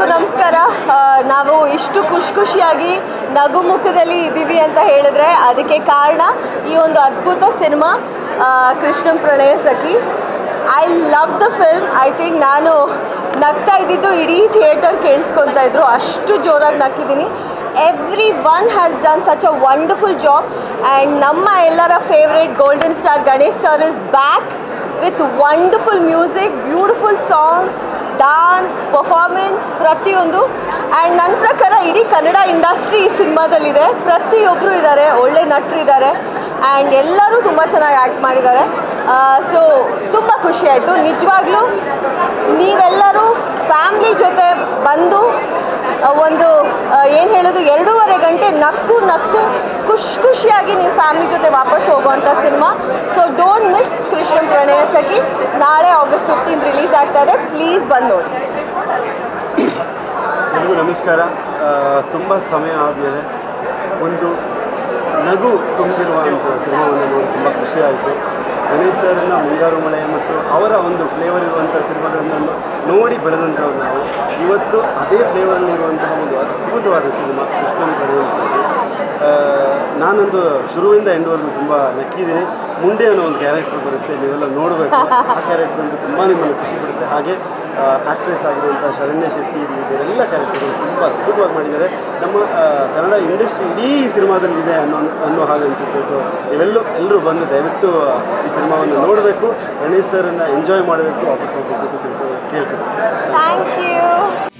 ಎಲ್ರಿಗೂ ನಮಸ್ಕಾರ ಆ, ನಾವು ಇಷ್ಟು ಖುಷಿ ಖುಷಿಯಾಗಿ ನಗು ಮುಖದಲ್ಲಿ ಇದ್ದೀವಿ ಅಂತ ಹೇಳಿದ್ರೆ ಅದಕ್ಕೆ ಕಾರಣ ಈ ಒಂದು ಅದ್ಭುತ cinema Krishnan Pranaya Sakhi I love the film I think ನಾನು ನಗ್ತಾ ಇದ್ದಿದ್ದು ಇಡೀ ಥಿಯೇಟರ್ ಕೇಳಿಸ್ಕೊತಾ ಇದ್ರು ಅಷ್ಟು ಜೋರಾಗಿ ನಕ್ಕಿದ್ದೀನಿ every one has done such a wonderful job and ನಮ್ಮ ಎಲ್ಲರ favourite golden star Ganesh sir is back with wonderful music beautiful songs dance performance ಪ್ರತಿಯೊಂದು ಆ್ಯಂಡ್ ನನ್ನ ಪ್ರಕಾರ ಇಡೀ ಕನ್ನಡ ಇಂಡಸ್ಟ್ರಿ ಈ ಸಿನಿಮಾದಲ್ಲಿದೆ ಪ್ರತಿಯೊಬ್ಬರು ಇದ್ದಾರೆ ಒಳ್ಳೆ ನಟರಿದ್ದಾರೆ ಆ್ಯಂಡ್ ಎಲ್ಲರೂ ತುಂಬ ಚೆನ್ನಾಗಿ ಆ್ಯಕ್ಟ್ ಮಾಡಿದ್ದಾರೆ ಸೊ ತುಂಬ ಖುಷಿ ಆಯಿತು ನಿಜವಾಗ್ಲೂ ನೀವೆಲ್ಲರೂ ಫ್ಯಾಮ್ಲಿ ಜೊತೆ ಬಂದು ಆ, ಒಂದು ಏನು ಹೇಳೋದು ಎರಡೂವರೆ ಗಂಟೆ ನಕ್ಕು ನಕ್ಕು ಖುಷಿ ಖುಷಿಯಾಗಿ ನೀವು ಫ್ಯಾಮ್ಲಿ ಜೊತೆ ವಾಪಸ್ ಹೋಗುವಂಥ cinema so don't miss Krishna Pranaya Sakhi ನಾಳೆ ಆಗಸ್ಟ್ ಫಿಫ್ಟೀನ್ ರಿಲೀಸ್ ಆಗ್ತಾ ಇದೆ ಪ್ಲೀಸ್ ಬಂದು ನೋಡಿ ಎಲ್ರಿಗೂ ನಮಸ್ಕಾರ ತುಂಬ ಸಮಯ ಆದಮೇಲೆ ಒಂದು ನಗು ತುಂಬಿರುವಂಥ ಸಿನಿಮಾವನ್ನು ನೋಡಿ ತುಂಬ ಖುಷಿ ಆಯಿತು ಗಣೇಶ್ ಸರ್ನ ಮುಂಗಾರು ಮಳೆ ಮತ್ತು ಅವರ ಒಂದು ಫ್ಲೇವರ್ ಇರುವಂಥ ಸಿನಿಮಾಗಳನ್ನು ನೋಡಿ ಬೆಳೆದಂಥವ್ರು ನಾವು ಇವತ್ತು ಅದೇ ಫ್ಲೇವರಲ್ಲಿರುವಂತಹ ಒಂದು ಅದ್ಭುತವಾದ ಸಿನಿಮಾ ಕೃಷ್ಣನ್ ಕಡೆಯಿಸಿ ನಾನೊಂದು ಶುರುವಿಂದ ಎಂಡ್ವರೆಗೂ ತುಂಬ ನಕ್ಕಿದ್ದೀನಿ ಮುಂದೆ ಅನ್ನೋ ಒಂದು ಕ್ಯಾರೆಕ್ಟರ್ ಬರುತ್ತೆ ನೀವೆಲ್ಲ ನೋಡಬೇಕು ಆ ಕ್ಯಾರೆಕ್ಟರ್ ಅಂತೂ ತುಂಬ ನಿಮ್ಮನ್ನು ಖುಷಿ ಪಡುತ್ತೆ ಹಾಗೆ ಆ್ಯಕ್ಟ್ರೆಸ್ ಆಗಿರುವಂಥ ಶರಣ್ಯ ಶೆಟ್ಟಿ ಇರಲಿ ಇವರೆಲ್ಲ ಕ್ಯಾರೆಕ್ಟರ್ಗಳು ತುಂಬ ಅದ್ಭುತವಾಗಿ ಮಾಡಿದ್ದಾರೆ ನಮ್ಮ ಆ, ಕನ್ನಡ ಇಂಡಸ್ಟ್ರಿ ಇಡೀ ಈ ಸಿನಿಮಾದಲ್ಲಿದೆ ಅನ್ನೋ ಅನ್ನೋ ಹಾಗೆ ಅನಿಸುತ್ತೆ ಸೊ ನೀವೆಲ್ಲೂ ಎಲ್ಲರೂ ಬಂದು ದಯವಿಟ್ಟು ಈ ಸಿನಿಮಾವನ್ನು ನೋಡಬೇಕು ಗಣೇಶ್ ಸರ್ನ ಎಂಜಾಯ್ ಮಾಡಬೇಕು ವಾಪಸ್ ಹೋಗಬೇಕು ಅಂತ ತಿಳ್ಕೊಂಡು ಕೇಳ್ತೀನಿ ಥ್ಯಾಂಕ್ ಯು